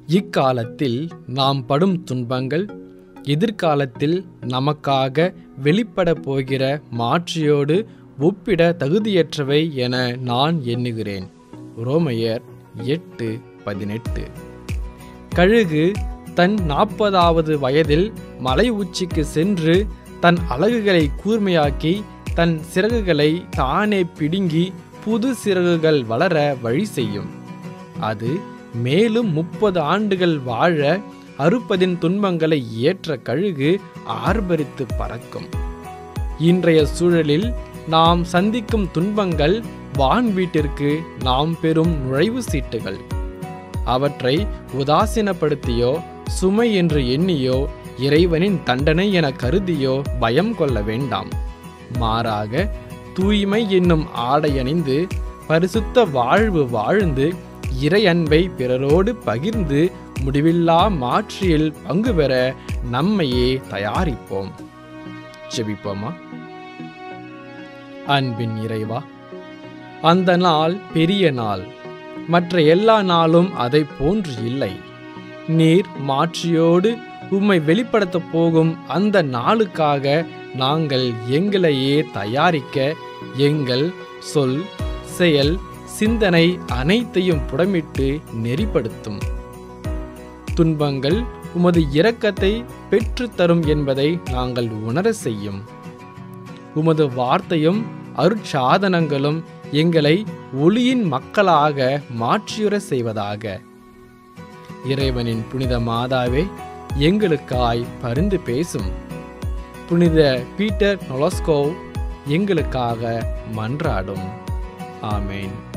இக்காலத்தில் நாம் படும் துன்பங்கள் எதிர்காலத்தில் நமக்காக வெளிப்பட போகிற மாற்றியோடு ஒப்பிட தகுதியற்றவை என நான் எண்ணுகிறேன் ரோமையர் எட்டு பதினெட்டு கழுகு தன் நாற்பதாவது வயதில் மலை உச்சிக்கு சென்று தன் அலகுகளை கூர்மையாக்கி தன் சிறகுகளை தானே பிடுங்கி புது சிறகுகள் வளர வழி செய்யும் அது மேலும் முப்பது ஆண்டுகள் வாழ அறுப்பதின் துன்பங்களை ஏற்ற கழுகு ஆர்ப்பரித்து பறக்கும் இன்றைய சூழலில் நாம் சந்திக்கும் துன்பங்கள் வான் வீட்டிற்கு நாம் பெறும் நுழைவு சீட்டுகள் அவற்றை உதாசீனப்படுத்தியோ சுமை என்று எண்ணியோ இறைவனின் தண்டனை என கருதியோ பயம் கொள்ள வேண்டாம் மாறாக தூய்மை என்னும் ஆடை அணிந்து பரிசுத்த வாழ்வு வாழ்ந்து இறை அன்பை பிறரோடு பகிர்ந்து முடிவில்லா மாற்றியில் பங்கு பெற நம்மையே தயாரிப்போம் ஜெபிப்போமா அன்பின் இறைவா அந்த நாள் பெரிய நாள் மற்ற எல்லா நாளும் அதை போன்று இல்லை நீர் மாற்றியோடு உம்மை வெளிப்படுத்தப் போகும் அந்த நாளுக்காக நாங்கள் எங்களையே தயாரிக்க எங்கள் சொல் செயல் சிந்தனை அனைத்தையும் புடமிட்டு நெறிப்படுத்தும் துன்பங்கள் உமது இரக்கத்தை பெற்றுத்தரும் என்பதை நாங்கள் உணர செய்யும் உமது வார்த்தையும் அருட்சாதனங்களும் எங்களை ஒளியின் மக்களாக மாற்றியுற செய்வதாக இறைவனின் புனித மாதாவே எங்களுக்காய் பரிந்து பேசும் புனித பீட்டர் நொலஸ்கோ எங்களுக்காக மன்றாடும் ஆமேன்